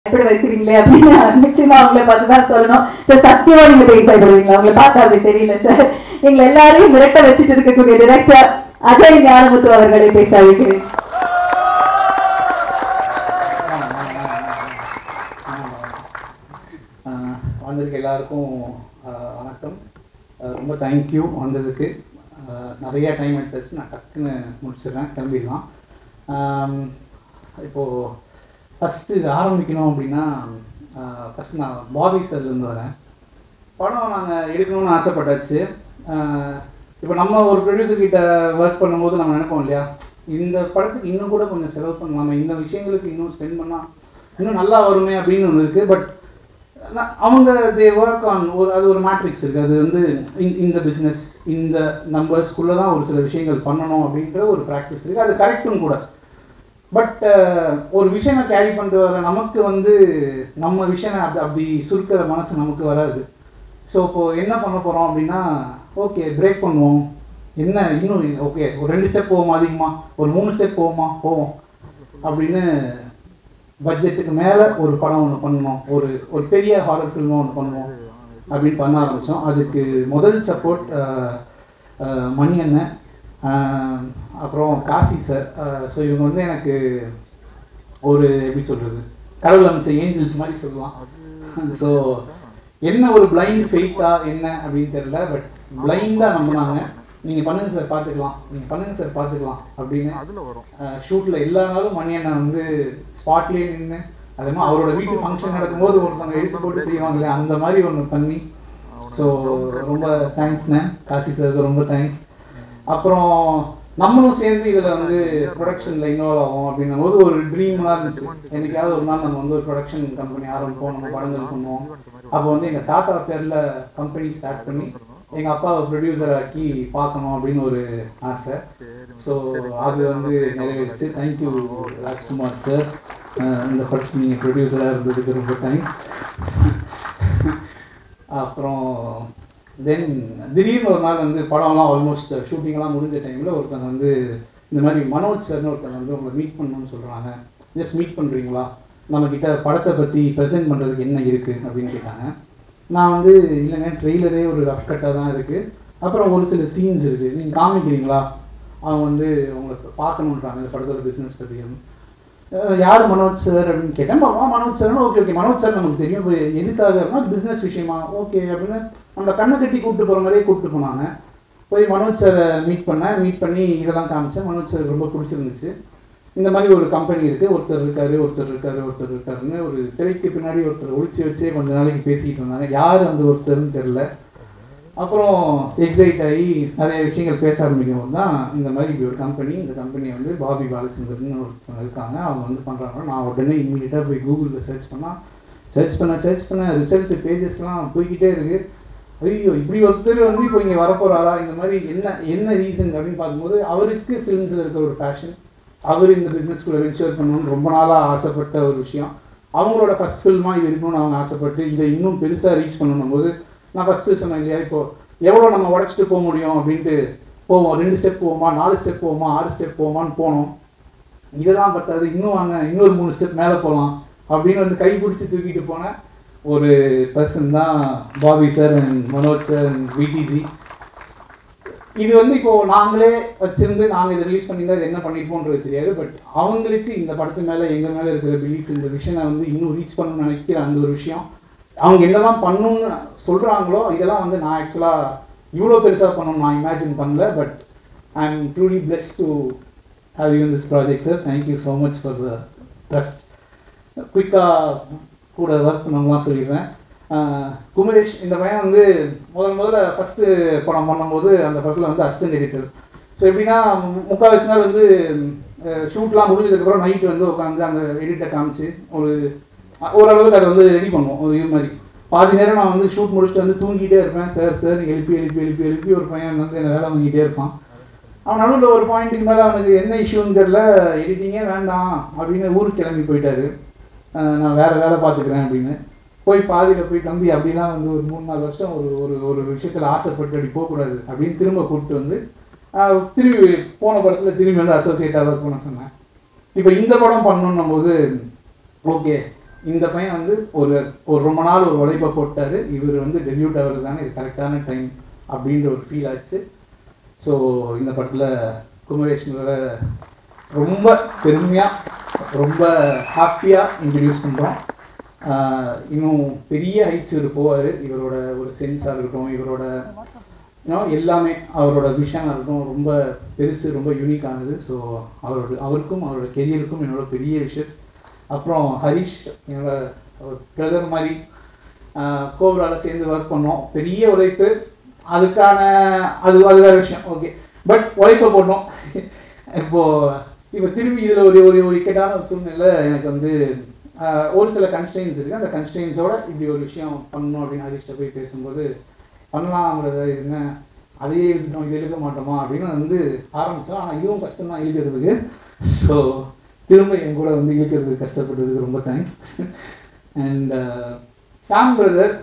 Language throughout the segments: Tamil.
எப்படி வைக்கிறீங்களே அப்படின்னு நிச்சயமா அவங்கள பார்த்து தான் சொல்லணும் சார் சத்தியமா நீங்க போய் பயப்படுவீங்களா அவங்களை பார்த்தா அப்படி தெரியல சார் எங்களை எல்லாரையும் மிரட்ட வச்சுட்டு இருக்கக்கூடிய டிரெக்டர் அஜய் ஞானமுத்து அவர்களை பேச அழைக்கிறேன் ஆஹ் வந்திருக்க எல்லாருக்கும் ஆஹ் வணக்கம் ஆஹ் ரொம்ப தேங்க்யூ வந்ததுக்கு ஆஹ் நிறைய டைம் எடுத்துச்சு நான் டக்குன்னு முடிச்சிடுறேன் கிளம்பிடலாம் ஆம், இப்போ ஃபஸ்ட்டு இது ஆரம்பிக்கணும் அப்படின்னா ஃபஸ்ட் நான் பாபி சார்லேருந்து வரேன் படம் நாங்கள் எடுக்கணும்னு ஆசைப்பட்டாச்சு ஆஹ் இப்போ நம்ம ஒரு ப்ரொடியூசர் கிட்ட ஒர்க் பண்ணும்போது நம்ம நினைப்போம் இல்லையா இந்த படத்துக்கு இன்னும் கூட கொஞ்சம் செலவு பண்ணலாமே இந்த விஷயங்களுக்கு இன்னும் ஸ்பெண்ட் பண்ணால் இன்னும் நல்லா வருமே அப்படின்னு ஒன்று இருக்குது பட் அவங்க தே ஒர்க் ஆன் ஒரு அது ஒரு மேட்ரிக்ஸ் இருக்குது அது வந்து இந்த- இந்த பிஸ்னஸ் இந்த நம்பர்ஸ்குள்ளே தான் ஒரு சில விஷயங்கள் பண்ணணும் அப்படின்ற ஒரு ப்ராக்டிஸ் இருக்குது அது கரெக்டும் கூட பட் ஒரு விஷயம் கேரி பண்ணிட்டு வர நமக்கு வந்து நம்ம விஷயம் அப்படி அப்படி சுருக்கிற மனசு நமக்கு வராது ஸோ இப்போ என்ன பண்ண போகிறோம் அப்படின்னா ஓகே பிரேக் பண்ணுவோம் என்ன இன்னும் ஓகே ஒரு ரெண்டு ஸ்டெப் போவோமா அதிகமாக ஒரு மூணு ஸ்டெப் போவோமா போவோம் அப்படின்னு பட்ஜெட்டுக்கு மேலே ஒரு படம் ஒன்று பண்ணணும் ஒரு ஒரு பெரிய ஹாரர் ஃபில்ம் ஒன்று பண்ணுவோம் அப்படின்னு பண்ண ஆரம்பித்தோம் அதுக்கு முதல் சப்போர்ட் மணி அண்ணன் ஆஹ் அப்புறம் காசி சார் ஸோ இவங்க வந்து எனக்கு ஒரு எப்படி சொல்கிறது கடவுள் அமைச்ச ஏஞ்சல்ஸ் மாதிரி சொல்லலாம் ஸோ என்ன ஒரு பிளைண்ட் ஃபெய்த்தா என்ன அப்படின்னு தெரியல பட் பிளைண்டாக நம்பினாங்க நீங்கள் பண்ணுங்க சார் பார்த்துக்கலாம் நீங்கள் பண்ணுங்க சார் பார்த்துக்கலாம் அப்படின்னு ஷூட்டில் எல்லா நாளும் மணி அண்ணன் வந்து ஸ்பாட்லேயே நின்று அதே மாதிரி அவரோட வீட்டு ஃபங்க்ஷன் நடக்கும்போது ஒருத்தவங்க எடுத்து போட்டு செய்வாங்களே அந்த மாதிரி ஒன்று பண்ணி ஸோ ரொம்ப தேங்க்ஸ்ண்ணே காசி சாருக்கு ரொம்ப தேங்க்ஸ் அப்புறம் நம்மளும் சேர்ந்து இதில் வந்து ப்ரொடக்ஷனில் இன்வால்வ் ஆகும் அப்படின்னும் போது ஒரு ட்ரீம்லாம் இருந்துச்சு என்னைக்காவது ஒரு நாள் நம்ம வந்து ஒரு ப்ரொடக்ஷன் கம்பெனி ஆரம்பிப்போம் நம்ம படங்கள் பண்ணுவோம் அப்போ வந்து எங்கள் தாத்தா பேரில் கம்பெனி ஸ்டார்ட் பண்ணி எங்கள் அப்பாவை ப்ரொடியூசர் ஆக்கி பார்க்கணும் அப்படின்னு ஒரு ஆசை ஸோ அது வந்து நிறைவேறிச்சு தேங்க்யூ ராஜ்குமார் சார் இந்த படத்துக்கு நீங்கள் ப்ரொடியூசராக இருந்ததுக்கு ரொம்ப தேங்க்ஸ் அப்புறம் தென் திடீர்னு ஒரு நாள் வந்து படம்லாம் ஆல்மோஸ்ட் ஷூட்டிங்லாம் முடிஞ்ச டைமில் ஒருத்தங்க வந்து இந்த மாதிரி மனோஜ் சார்னு ஒருத்தங்க வந்து உங்களை மீட் பண்ணணும்னு சொல்கிறாங்க ஜஸ்ட் மீட் பண்ணுறீங்களா நம்மக்கிட்ட படத்தை பற்றி ப்ரெசென்ட் பண்ணுறதுக்கு என்ன இருக்குது அப்படின்னு கேட்டாங்க நான் வந்து இல்லைங்க ட்ரெய்லரே ஒரு ரஃப் கட்டாக தான் இருக்குது அப்புறம் ஒரு சில சீன்ஸ் இருக்குது நீங்கள் காமிக்கிறீங்களா அவங்க வந்து உங்களுக்கு பார்க்கணுன்றாங்க இந்த படத்தோட பிஸ்னஸ் பற்றி அஹ் யார் மனோஜ் சார் அப்படின்னு கேட்டேன் ஆ Manoj sir okay okay Manoj sir நமக்கு தெரியும் இப்போ எதுக்காக அப்படின்னா பிஸ்னஸ் விஷயமா ஓகே அப்படின்னு நம்மளை கண்ணை கட்டி கூப்பிட்டு போகிற மாதிரியே கூப்பிட்டு போனாங்க போய் மனோஜ் சாரை மீட் பண்ணேன் மீட் பண்ணி இதெல்லாம் காமிச்சேன் மனோஜ் சார் ரொம்ப பிடிச்சிருந்துச்சு இந்த மாதிரி ஒரு கம்பெனி இருக்குது ஒருத்தர் இருக்காரு ஒருத்தர் இருக்காரு ஒருத்தர் இருக்காருன்னு ஒரு திரைக்கு பின்னாடி ஒருத்தர் ஒழிச்சு வச்சே கொஞ்ச நாளைக்கு பேசிக்கிட்டு இருந்தாங்க யார் அந்த ஒருத்தர்னு தெரில அப்புறம் எக்ஸைட் ஆகி நிறைய விஷயங்கள் பேச ஆரம்பிக்கும் போது தான் இந்த மாதிரி இப்படி ஒரு கம்பெனி இந்த கம்பெனி வந்து பாபி பாலச்சந்தர்னு ஒருத்தவங்க இருக்காங்க அவங்க வந்து பண்ணுறாங்க நான் உடனே இம்மீடியட்டாக போய் கூகுளில் சர்ச் பண்ணால் சர்ச் பண்ண சர்ச் பண்ண ரிசல்ட் பேஜஸ்லாம் போய்கிட்டே இருக்கு ஐயோ இப்படி ஒருத்தர் வந்து இப்போ இங்கே வரப்போறாரா இந்த மாதிரி என்ன என்ன ரீசன் அப்படின்னு பார்க்கும்போது அவருக்கு ஃபிலிம்ஸில் இருக்க ஒரு பேஷன் அவர் இந்த பிஸ்னஸ்குள்ளே வென்ச்சர் பண்ணணும்னு ரொம்ப நாளாக ஆசைப்பட்ட ஒரு விஷயம் அவங்களோட ஃபர்ஸ்ட் ஃபில்மாக இது இருக்கணும்னு அவங்க ஆசைப்பட்டு இதை இன்னும் பெருசாக ரீச் பண்ணணும் போது நான் ஃபஸ்ட்டு சொன்னேன் இல்லையா இப்போ எவ்வளோ நம்ம உடச்சிட்டு போக முடியும் அப்படின்ட்டு போவோம் ரெண்டு ஸ்டெப் போவோமா நாலு ஸ்டெப் போவோமா ஆறு ஸ்டெப் போவோமான்னு போனோம் இதெல்லாம் பத்தாது இன்னும் வாங்க இன்னொரு மூணு ஸ்டெப் மேலே போகலாம் அப்படின்னு வந்து கை பிடிச்சி தூக்கிட்டு போன ஒரு பர்சன் தான் Bobby sir and Manoj sir and VDG இது வந்து இப்போ நாங்களே வச்சிருந்து நாங்கள் இதை ரிலீஸ் பண்ணியிருந்தா இது என்ன பண்ணியிருப்போன்றது தெரியாது பட் அவங்களுக்கு இந்த படத்து மேலே எங்கள் மேலே இருக்கிற பிலீஃப் இந்த விஷயம் வந்து இன்னும் ரீச் பண்ணணும்னு நினைக்கிற அந்த ஒரு விஷயம் அவங்க என்னதான் பண்ணணும்னு சொல்கிறாங்களோ இதெல்லாம் வந்து நான் ஆக்சுவலாக இவ்வளோ பெருசாக பண்ணணும்னு நான் இமேஜின் பண்ணல but I am truly bless to have you this project sir thank you so much for the trust குயிக்காக கூட ஒர்க் பண்ணவங்களாம் சொல்லிடுறேன் ஆஹ் குமரேஷ் இந்த பையன் வந்து முதல் முதல்ல ஃபஸ்ட்டு படம் பண்ணும்போது அந்த படத்தில் வந்து அசிஸ்டன்ட் எடிட்டர் ஸோ எப்படின்னா மு- முக்கால்வாசி நாள் வந்து ஷூட்லாம் முடிஞ்சதுக்கப்புறம் நைட் வந்து உட்காந்து அந்த எடிட்டை காமிச்சு ஒரு அஹ் ஓரளவுக்கு அதை வந்து ரெடி பண்ணுவோம் ஒரு இது மாதிரி பாதி நேரம் நான் வந்து ஷூட் முடிச்சுட்டு வந்து தூங்கிட்டே இருப்பேன் சார் சார் எழுப்பி எழுப்பி எழுப்பி எழுப்பி ஒரு பையன் வந்து என்னை வேலை வாங்கிட்டே இருப்பான் அவன் நடுவில் ஒரு பாயிண்ட்டுக்கு மேலே அவனுக்கு என்ன இஷ்யூன்னு தெரில எடிட்டிங்கே வேண்டாம் அப்படின்னு ஊருக்கு கிளம்பி போயிட்டாரு அஹ் நான் வேற வேலை பார்த்துக்கிறேன் அப்படின்னு போய் பாதியில் போய் தம்பி அப்படிலாம் வந்து ஒரு மூணு நாலு வருஷம் ஒரு ஒரு ஒரு விஷயத்தில் ஆசைப்பட்டு அப்படி போகக்கூடாது அப்படின்னு திரும்ப கூப்பிட்டு வந்து அஹ் திரும்பி போன படத்தில் திரும்பி வந்து அசோசியேட்டாக ஒர்க் பண்ண சொன்னேன் இப்போ இந்த படம் பண்ணணும் போது ஓகே இந்த பையன் வந்து ஒரு ஒரு ரொம்ப நாள் ஒரு உழைப்பை போட்டாரு இவர் வந்து டெபியூட் ஆகிறது தானே இது கரெக்டான டைம் அப்படின்ற ஒரு ஃபீல் ஆச்சு ஸோ இந்த படத்தில் குமரேஷனோட ரொம்ப பெருமையாக ரொம்ப ஹாப்பியாக இன்ட்ரடியூஸ் பண்ணுறோம் இன்னும் பெரிய ஹைட்ஸ் இவர் போவார் இவரோட ஒரு சென்ஸாக இருக்கட்டும் இவரோட you know, எல்லாமே அவரோட விஷனாக இருக்கட்டும் ரொம்ப பெருசு ரொம்ப யூனிக்கானது ஸோ அவரோட அவருக்கும் அவரோட கெரியருக்கும் என்னோட பெரிய விஷஸ் அப்புறம் ஹரிஷ் என்னோட பிரதர் மாதிரி கோபுரால சேர்ந்து ஒர்க் பண்ணோம் பெரிய உழைப்பு அதுக்கான அது அது வேற விஷயம் ஓகே பட் உழைப்பை போட்டோம் இப்போ இப்போ திரும்பி இதில் ஒரு ஒரு ஒரு இக்கட்டான ஒரு சூழ்நிலை எனக்கு வந்து ஆஹ், ஒரு சில கன்ஸ்டன்ஸ் இருக்குது அந்த கன்ஸ்டன்ஸோட இப்படி ஒரு விஷயம் பண்ணணும் அப்படின்னு ஹரிஷ்ட போய் பேசும்போது பண்ணலாம்ங்கிறத என்ன அதையே எழுதிட்டோம் இது எழுத மாட்டோமா அப்படின்னு வந்து ஆரம்பித்தோம் ஆனால் இதுவும் கஷ்டம் தான் எழுதுறதுக்கு ஸோ திரும்ப என் கூட வந்து இழுக்கிறதுக்கு கஷ்டப்பட்டதுக்கு ரொம்ப தேங்க்ஸ் அண்ட் சாம் பிரதர்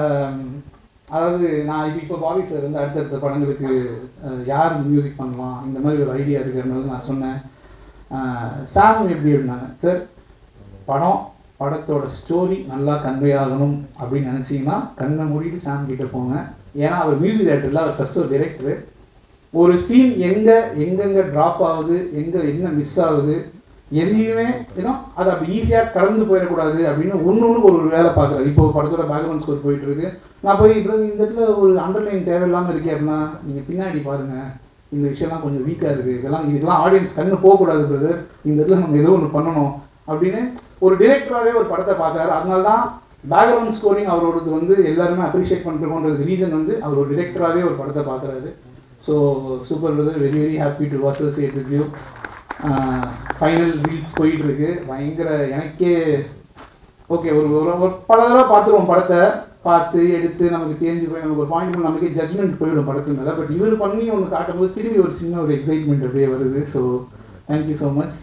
அதாவது நான் இப்போ இப்போ பாபி சார் வந்து அடுத்தடுத்த படங்களுக்கு அஹ், யார் மியூசிக் பண்ணலாம் இந்த மாதிரி ஒரு ஐடியா இருக்கிறனால நான் சொன்னேன் அஹ், சாம் எப்படி இருந்தாங்க சார் படம் படத்தோட ஸ்டோரி நல்லா கன்வே ஆகணும் அப்படின்னு நினச்சிங்கன்னா கண்ணை மூடிட்டு சாம் கிட்ட போங்க ஏன்னா அவர் மியூசிக் டேரக்டர்ல அவர் ஃபர்ஸ்ட் ஒரு டைரக்டர் ஒரு சீன் எங்க எங்கெங்க ட்ராப் ஆகுது எங்க என்ன மிஸ் ஆகுது எதையுமே ஏன்னா அது அப்படி ஈஸியாக கடந்து போயிடக்கூடாது அப்படின்னு ஒன்று ஒன்று ஒரு வேலை பார்க்குறாரு இப்போ படத்தோட பேக்ரவுண்ட் ஸ்கோர் போயிட்டு இருக்கு நான் போய் இப்போ இந்த இடத்துல ஒரு அண்டர்லைன் தேவையில்லாமல் இருக்கே அப்படின்னா நீங்கள் பின்னாடி பாருங்க இந்த விஷயம்லாம் கொஞ்சம் வீக்காக இருக்குது இதெல்லாம் இதுக்கெல்லாம் ஆடியன்ஸ் கண்ணு போகக்கூடாது பிரதர் இந்த இடத்துல நம்ம ஏதோ ஒன்று பண்ணணும் அப்படின்னு ஒரு டிரெக்டராகவே ஒரு படத்தை பார்க்குறாரு அதனால தான் பேக்ரவுண்ட் ஸ்கோரிங் அவரோடது வந்து எல்லாருமே அப்ரிஷியேட் பண்ணுறோன்றது ரீசன் வந்து அவர் ஒரு டிரெக்டராகவே ஒரு படத்தை பார்க்குறாரு so super brother very very happy to associate with you final reels போயிட்டு இருக்கு பயங்கர எனக்கே ஓகே ஒரு ஒரு ஒரு பல தடவை பார்த்துருவோம் படத்தை பார்த்து எடுத்து நமக்கு தெரிஞ்சு போய் நமக்கு ஒரு பாயிண்ட் நமக்கே ஜட்மெண்ட் போயிடும் படத்து மேலே பட் இவர் பண்ணி ஒன்று காட்டும்போது திரும்பி ஒரு சின்ன ஒரு எக்ஸைட்மெண்ட் அப்படியே வருது so thank you so much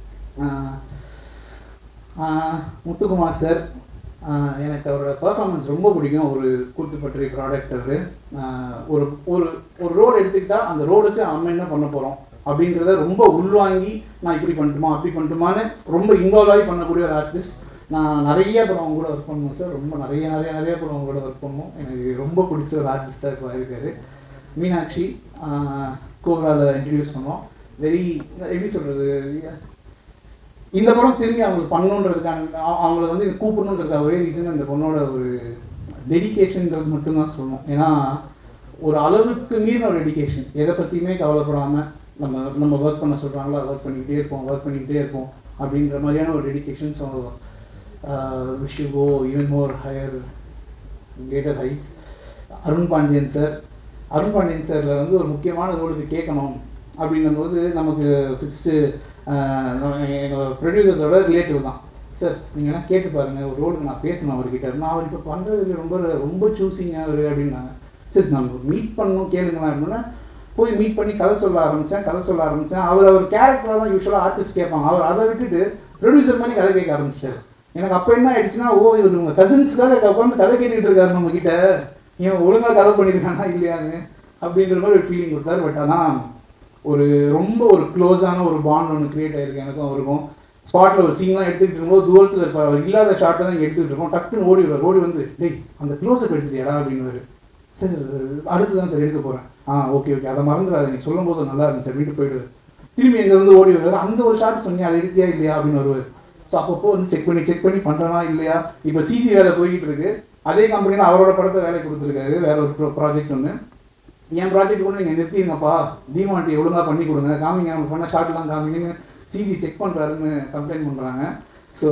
Muthukumar sir எனக்கு அவரோட பர்ஃபார்மன்ஸ் ரொம்ப பிடிக்கும் ஒரு கூத்துப்பற்றி ப்ராடக்ட் அவர் ஒரு ஒரு ஒரு ரோடு எடுத்துக்கிட்டா அந்த ரோடுக்கு நம்ம என்ன பண்ண போகிறோம் அப்படின்றத ரொம்ப உள்வாங்கி நான் இப்படி பண்ணட்டுமா அப்படி பண்ணட்டுமான்னு ரொம்ப இன்வால்வ் ஆகி பண்ணக்கூடிய ஒரு ஆர்டிஸ்ட் நான் நிறைய படம் அவங்க கூட ஒர்க் பண்ணுவேன் சார் ரொம்ப நிறைய நிறைய நிறைய படம் அவங்க கூட ஒர்க் பண்ணுவோம் எனக்கு ரொம்ப பிடிச்ச ஒரு ஆர்டிஸ்டாக இப்போ இருக்காரு மீனாட்சி கோபுராவில் இன்ட்ரடியூஸ் பண்ணோம் வெரி எப்படி சொல்கிறது இந்த படம் திரும்பி அவங்களுக்கு பண்ணணுன்றதுக்கான அவ- அவங்கள வந்து கூப்பிடணுன்றதுக்காக ஒரே ரீசன் அந்த பொண்ணோட ஒரு டெடிகேஷன்ன்றது மட்டும்தான் சொல்லணும் ஏன்னா ஒரு அளவுக்கு மீறின ஒரு டெடிகேஷன் எதை பற்றியுமே கவலைப்படாமல் நம்ம நம்ம ஒர்க் பண்ண சொல்கிறாங்களோ ஒர்க் பண்ணிக்கிட்டே இருப்போம் ஒர்க் பண்ணிக்கிட்டே இருப்போம் அப்படின்ற மாதிரியான ஒரு dedication so wish you go even more higher greater heights Arun Pandian sir Arun Pandian சாரில் வந்து ஒரு முக்கியமான ரோலுக்கு கேட்கணும் அப்படின்னும் போது நமக்கு ஃபஸ்ட்டு எங்கள் ப்ரொடியூசர்ஸோட ரிலேட்டிவ் தான் சார் நீங்கள் என்ன கேட்டு பாருங்கள் ஒரு ரோலுக்கு நான் பேசணும் அவர்கிட்ட நான் அவர் இப்போ பண்ணுறது ரொம்ப ரொம்ப சூஸிங்காக அவர் அப்படின்னாங்க சரி நான் மீட் பண்ணணும் கேளுங்களேன் அப்படின்னா போய் மீட் பண்ணி கதை சொல்ல ஆரம்பித்தேன் கதை சொல்ல ஆரம்பித்தேன் அவர் அவர் கேரக்டராக தான் யூஸ்வலாக ஆர்டிஸ்ட் கேட்பாங்க அவர் அதை விட்டுட்டு ப்ரொடியூசர் மாதிரி கதை கேட்க ஆரம்பிச்சார் எனக்கு அப்போ என்ன ஆயிடுச்சுன்னா ஓ இவர் உங்கள் கசின்ஸ்க்காக உட்காந்து கதை கேட்டுக்கிட்டு இருக்காரு நம்ம கிட்ட இவன் ஒழுங்கா கதை பண்ணியிருக்கானா இல்லையான்னு அப்படின்ற மாதிரி ஒரு ஃபீலிங் கொடுத்தாரு பட் ஆனால் ஒரு ரொம்ப ஒரு க்ளோஸான ஒரு பாண்ட் ஒன்று கிரியேட் ஆயிருக்கு எனக்கும் அவருக்கும் ஸ்பாட்டில் ஒரு சீன்லாம் எடுத்துக்கிட்டு இருக்கும்போது தூரத்தில் இருப்பார் அவர் இல்லாத ஷாட்டை தான் எடுத்துக்கிட்டு இருக்கோம் டக்குன்னு ஓடி வருவார் ஓடி வந்து டேய் அந்த க்ளோஸ்அப் எடுத்துட்டியாடா அப்படின்னு சார் அடுத்து தான் சார் எடுக்க போகிறேன் ஆ ஓகே ஓகே அதை மறந்துடாது நீ சொல்லும் போது நல்லா இருந்துச்சு சார் வீட்டுக்கு போயிடுவார் திரும்பி எங்க வந்து ஓடி வருவார் அந்த ஒரு ஷாட் சொன்னீங்க அதை எடுத்தியா இல்லையா அப்படின்னு வருவார் ஸோ அப்பப்போ வந்து செக் பண்ணி செக் பண்ணி பண்ணுறானா இல்லையா இப்போ சிஜி வேலை போய்கிட்டு இருக்கு அதே கம்பெனியில் அவரோட படத்தை வேலை கொடுத்துருக்காரு வேற ஒரு ப்ராஜெக்ட் ஒன்று என் ப்ராஜெக்ட் கூட நீங்கள் நிறுத்திடுங்கப்பா டிமாண்டி ஒழுங்கா பண்ணி கொடுங்க காமிங்க நம்ம பண்ண ஷார்ட்லாம் காமிங்கன்னு சிஜி செக் பண்ணுறாருன்னு கம்ப்ளைண்ட் பண்ணுறாங்க ஸோ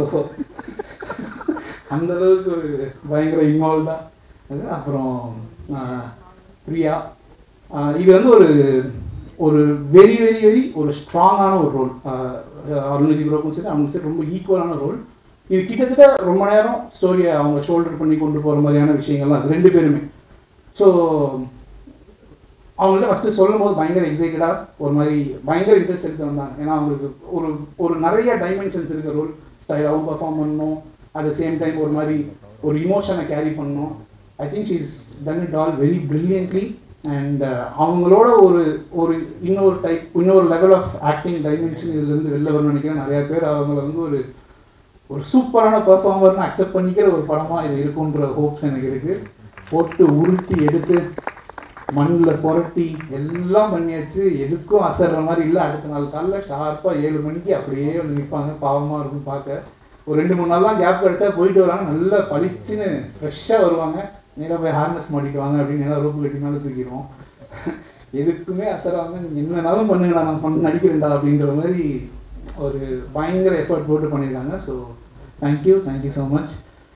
அந்த அளவுக்கு ஒரு பயங்கர இன்வால்வ்டாக அது அப்புறம் ஆஹ், பிரியா ஆஹ், இது வந்து ஒரு ஒரு வெரி வெரி வெரி ஒரு ஸ்ட்ராங்கான ஒரு ரோல் அருள்நிதி ப்ரோக்கும் சரி அவங்களுக்கு சரி ரொம்ப ஈக்குவலான ரோல் இது கிட்டத்தட்ட ரொம்ப நேரம் ஸ்டோரியை அவங்க ஷோல்டர் பண்ணி கொண்டு போகிற மாதிரியான விஷயங்கள்லாம் அது ரெண்டு பேருமே ஸோ அவங்கள்ட்ட ஃபஸ்ட்டு சொல்லும் போது பயங்கர எக்ஸைட்டடாக ஒரு மாதிரி பயங்கர இன்ட்ரெஸ்ட் எடுத்து வந்தாங்க ஏன்னா அவங்களுக்கு ஒரு ஒரு நிறைய டைமென்ஷன்ஸ் இருக்க ரோல் ஸ்டைலாகவும் பர்ஃபார்ம் பண்ணணும் அட் த சேம் டைம் ஒரு மாதிரி ஒரு இமோஷனை கேரி பண்ணணும் I think she's done it all very brilliantly and அவங்களோட ஒரு ஒரு இன்னொரு டைப் இன்னொரு லெவல் ஆஃப் ஆக்டிங் டைமென்ஷன் இதுலேருந்து வெளில வரணும்னு நினைக்கிறேன் நிறைய பேர் அவங்கள வந்து ஒரு ஒரு சூப்பரான பெர்ஃபார்மர்னு அக்செப்ட் பண்ணிக்கிற ஒரு படமாக இது இருக்குன்ற ஹோப்ஸ் எனக்கு இருக்குது போட்டு உருட்டி எடுத்து மண்ணில் புரட்டி எல்லாம் பண்ணியாச்சு எதுக்கும் அசர்ற மாதிரி இல்லை அடுத்த நாள் காலைல ஷார்ப்பாக ஏழு மணிக்கு அப்படியே வந்து நிற்பாங்க பாவமாக இருக்கும் பார்க்க ஒரு ரெண்டு மூணு நாள்லாம் கேப் கிடைச்சா போயிட்டு வராங்க நல்லா பளிச்சுன்னு ஃப்ரெஷ்ஷாக வருவாங்க நேராக போய் ஹார்னஸ் மாட்டிட்டு வாங்க அப்படின்னு நேராக ரோப்பு கட்டி மேலே தூக்கிடுவோம் எதுக்குமே அசராம நீங்க என்னனாலும் பண்ணுங்கடா நான் பண்ண நடிக்கிறேன்டா அப்படின்ற மாதிரி ஒரு பயங்கர எஃபர்ட் போட்டு பண்ணியிருக்காங்க so thank you thank you so much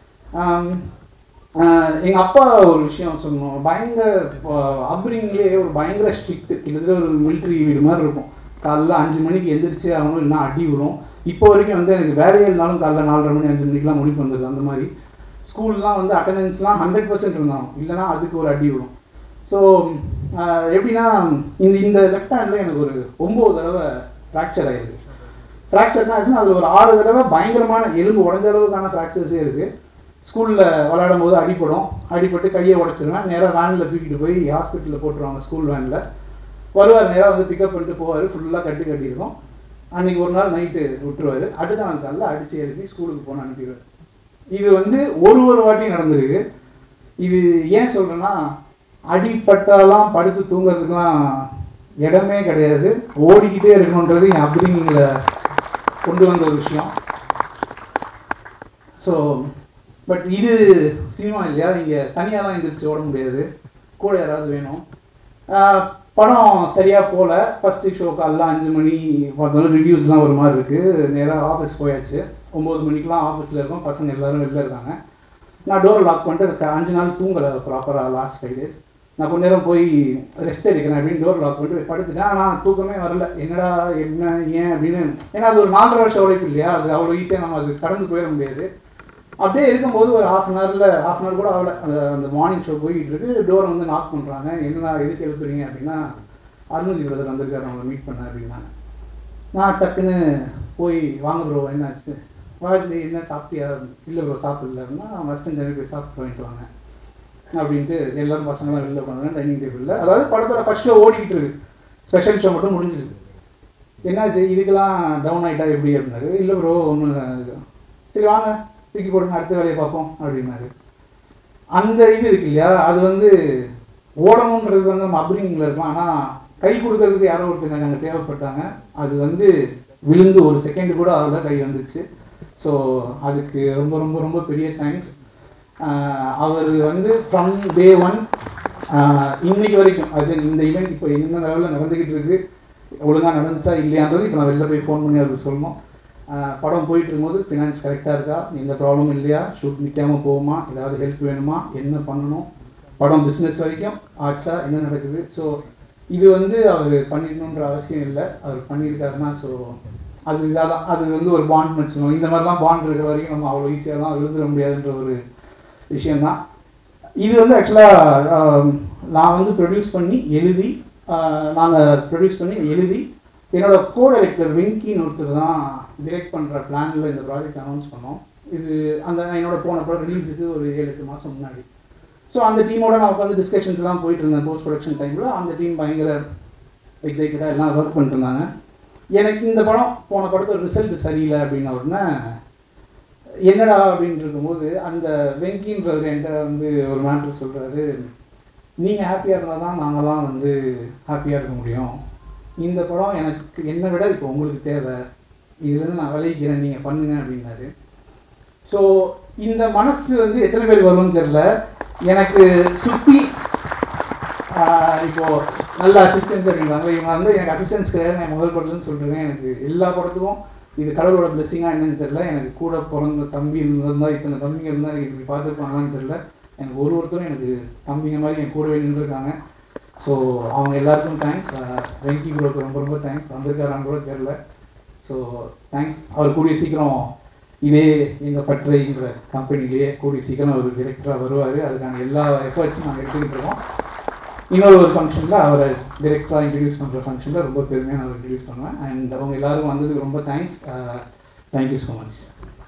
எங்கள் அப்பா ஒரு விஷயம் சொல்லணும் பயங்கர அப்ரிங்லேயே ஒரு பயங்கர ஸ்ட்ரிக்ட் கிட்டத்தட்ட ஒரு மிலிட்ரி வீடு மாதிரி இருக்கும் காலைல அஞ்சு மணிக்கு எந்திரிச்சு ஆகணும் இல்லைன்னா அடி விழும் இப்போ வரைக்கும் வந்து எனக்கு வேலையே இருந்தாலும் காலைல நாலரை மணி அஞ்சு மணிக்கெலாம் முடிப்பு வந்தது அந்த மாதிரி ஸ்கூல்லாம் வந்து அட்டண்டன்ஸ்லாம் ஹண்ட்ரட் பர்சன்ட் இருந்தாங்க இல்லைன்னா அதுக்கு ஒரு அடி விழும் ஸோ எப்படின்னா இந்த இந்த லெஃப்ட் ஹேண்டில் எனக்கு ஒரு ஒம்பது தடவை ஃப்ராக்சர் ஆயிருக்கு ஃப்ராக்சர்னா ஆச்சுன்னா அதில் ஒரு ஆறு தடவை பயங்கரமான எலும்பு உடஞ்ச அளவுக்கான ஃப்ராக்சர்ஸே இருக்குது ஸ்கூலில் விளையாடும் போது அடிப்படும் அடிபட்டு கையை உடச்சிருவேன் நேராக வேனில் தூக்கிட்டு போய் ஹாஸ்பிட்டலில் போட்டுருவாங்க ஸ்கூல் வேனில் வருவார் நேராக வந்து பிக்கப் பண்ணிட்டு போவார் ஃபுல்லாக கட்டி கட்டியிருக்கோம் அன்னைக்கு ஒரு நாள் நைட்டு விட்டுருவாரு அடுத்த நாள் காலைல அடிச்சு எழுப்பி ஸ்கூலுக்கு போன அனுப்பிடுவார் இது வந்து ஒரு ஒரு வாட்டி நடந்திருக்கு இது ஏன் சொல்றேன்னா அடிப்பட்டாலாம் படுத்து தூங்குறதுக்குலாம் இடமே கிடையாது ஓடிக்கிட்டே இருக்கணுன்றது என் அப்ரிங்கில் கொண்டு வந்த ஒரு விஷயம் ஸோ பட் இது சினிமா இல்லையா இங்கே தனியாலாம் எந்திரிச்சு ஓட முடியாது கூட யாராவது வேணும் ஆஹ் படம் சரியாக போகல ஃபஸ்ட்டு ஷோ காலைல அஞ்சு மணி பார்த்தாலும் ரிவ்யூஸ்லாம் ஒரு மாதிரி இருக்குது நேராக ஆஃபீஸ் போயாச்சு ஒம்பது மணிக்கெலாம் ஆஃபீஸில் இருக்கோம் பசங்க எல்லாரும் வெளில இருக்காங்க நான் டோரை லாக் பண்ணிட்டு அதுக்கு அஞ்சு நாள் தூங்கலை ப்ராப்பராக லாஸ்ட் ஃபைவ் டேஸ் நான் கொஞ்ச நேரம் போய் ரெஸ்ட் எடுக்கிறேன் அப்படின்னு டோர் லாக் பண்ணிட்டு போய் படுத்துட்டேன் ஆனால் தூக்கமே வரல என்னடா என்ன ஏன் அப்படின்னு ஏன்னா அது ஒரு நாலரை வருஷம் உழைப்பு இல்லையா அது அவ்வளோ ஈஸியாக நம்ம அது கடந்து போயிட முடியாது அப்படியே இருக்கும்போது ஒரு ஹாஃப் அன் ஹவரில் ஹாஃப் அன் ஹவர் கூட ஆகல அந்த அந்த மார்னிங் ஷோ போயிட்டு இருக்கு டோரை வந்து நாக் பண்ணுறாங்க என்னடா எதுக்கு எழுப்புறீங்க அப்படின்னா அருணதி பிரதர் வந்திருக்காரு அவங்களை மீட் பண்ண அப்படின்னாங்க நான் டக்குன்னு போய் வாங்க ப்ரோ என்னாச்சு வாஜி என்ன சாப்பிட்டியா இல்லை ப்ரோ சாப்பிடலன்னா வெஸ்டர்ன் ஜெனி போய் சாப்பிட்டு வாங்கிட்டு வாங்க அப்படின்ட்டு எல்லாரும் பசங்களாம் வெளில உட்காந்து டைனிங் டேபிளில் அதாவது படத்தோட ஃபர்ஸ்ட் ஷோ ஓடிக்கிட்டு இருக்கு ஸ்பெஷல் ஷோ மட்டும் முடிஞ்சிருக்கு என்னாச்சு இதுக்கெல்லாம் டவுன் ஆகிட்டா எப்படி அப்படின்னாரு இல்லை ப்ரோ ஒன்றும் சரி வாங்க தூக்கி போடுங்க அடுத்த வேலையை பார்ப்போம் அப்படின்னாரு அந்த இது இருக்கு இல்லையா அது வந்து ஓடணுன்றது வந்து நம்ம அப்ரிங்கில் இருக்கும் ஆனால் கை கொடுக்கறதுக்கு யாரோ ஒருத்தங்க அங்கே தேவைப்பட்டாங்க அது வந்து விழுந்து ஒரு செகண்ட் கூட ஆகல கை வந்துச்சு ஸோ அதுக்கு ரொம்ப ரொம்ப ரொம்ப பெரிய தேங்க்ஸ் அவர் வந்து ஃப்ரம் டே ஒன் இன்னைக்கு வரைக்கும் அது இந்த ஈவெண்ட் இப்போ என்ன லெவலில் நடந்துக்கிட்டு இருக்கு ஒழுங்காக நடந்துச்சா இல்லையான்றது இப்போ நான் வெளில போய் ஃபோன் பண்ணி அவருக்கு சொல்லணும் ஆஹ் படம் போயிட்டு இருக்கும்போது ஃபினான்ஸ் கரெக்டாக இருக்கா எந்த ப்ராப்ளமும் இல்லையா ஷூட் நிற்காமல் போகுமா ஏதாவது ஹெல்ப் வேணுமா என்ன பண்ணணும் படம் பிஸ்னஸ் வரைக்கும் ஆச்சா என்ன நடக்குது ஸோ இது வந்து அவர் பண்ணிடணுன்ற அவசியம் இல்லை அவர் பண்ணியிருக்காருன்னா ஸோ அது இதாக அது வந்து ஒரு பாண்ட் வச்சுக்கணும் இந்த மாதிரிலாம் பாண்ட் இருக்கிற வரைக்கும் நம்ம அவ்வளோ ஈஸியாகலாம் விழுந்துட முடியாதுன்ற ஒரு விஷயம்தான் இது வந்து ஆக்சுவலாக நான் வந்து ப்ரொடியூஸ் பண்ணி எழுதி நாங்கள் ப்ரொடியூஸ் பண்ணி எழுதி என்னோட கோ டைரக்டர் வெங்கின்னு ஒருத்தர் தான் டிரெக்ட் பண்ணுற பிளானில் இந்த ப்ராஜெக்ட் அனௌன்ஸ் பண்ணோம் இது அந்த என்னோட போன படம் ரிலீஸுக்கு ஒரு ஏழு எட்டு மாதம் முன்னாடி ஸோ அந்த டீமோட நான் உட்காந்து டிஸ்கஷன்ஸ்லாம் போயிட்டு இருந்தேன் போஸ்ட் ப்ரொடக்ஷன் டைமில் அந்த டீம் பயங்கர எக்ஸைட்டடாக எல்லாம் ஒர்க் பண்ணிட்டு இருந்தாங்க எனக்கு இந்த படம் போன படத்தோட ரிசல்ட் சரியில்லை அப்படின்ன உடனே என்னடா அப்படின்னு இருக்கும்போது அந்த வெங்கின்றவர் என்கிட்ட வந்து ஒரு மேட்ரு சொல்கிறாரு நீங்கள் ஹாப்பியாக இருந்தால் தான் நாங்களாம் வந்து ஹாப்பியாக இருக்க முடியும் இந்த படம் எனக்கு என்னை விட இப்போ உங்களுக்கு தேவை இதுலேருந்து நான் விளைவிக்கிறேன் நீங்கள் பண்ணுங்க அப்படின்னாரு ஸோ இந்த மனசு வந்து எத்தனை பேர் வரும்னு தெரில எனக்கு சுற்றி இப்போ நல்ல அசிஸ்டன்ஸ் அப்படின்றாங்க இவங்க வந்து எனக்கு அசிஸ்டன்ஸ் கிடையாது நான் முதல் படத்துலன்னு சொல்கிறேன் எனக்கு எல்லா படத்துக்கும் இது கடவுளோட பிளெஸிங்காக என்னன்னு தெரியல எனக்கு கூட பிறந்த தம்பி இருந்திருந்தா இத்தனை தம்பிங்க இருந்தால் எனக்கு இப்படி பார்த்துருப்பாங்களான்னு தெரியல எனக்கு ஒரு ஒருத்தரும் எனக்கு தம்பிங்க மாதிரி என் கூடவே நின்றுருக்காங்க ஸோ அவங்க எல்லாருக்கும் தேங்க்ஸ் வெங்கி ப்ரோக்கு ரொம்ப ரொம்ப தேங்க்ஸ் வந்திருக்காரான்னு கூட தெரில ஸோ தேங்க்ஸ் அவர் கூடிய சீக்கிரம் இதே எங்கள் பற்றைங்கிற கம்பெனிலேயே கூடிய சீக்கிரம் அவர் டிரெக்டராக வருவார் அதுக்கான எல்லா எஃபர்ட்ஸும் நாங்கள் எடுத்துக்கிட்டு இருக்கோம் இன்னொரு ஒரு ஃபங்க்ஷனில் அவரை டிரெக்டாக இன்ட்ரடியூஸ் பண்ணுற ஃபங்க்ஷனில் ரொம்ப பெருமையாக நான் இன்ட்ரடியூஸ் பண்ணுவேன் அண்ட் அவங்க எல்லாரும் வந்ததுக்கு ரொம்ப தேங்க்ஸ் தேங்க்யூ ஸோ மச்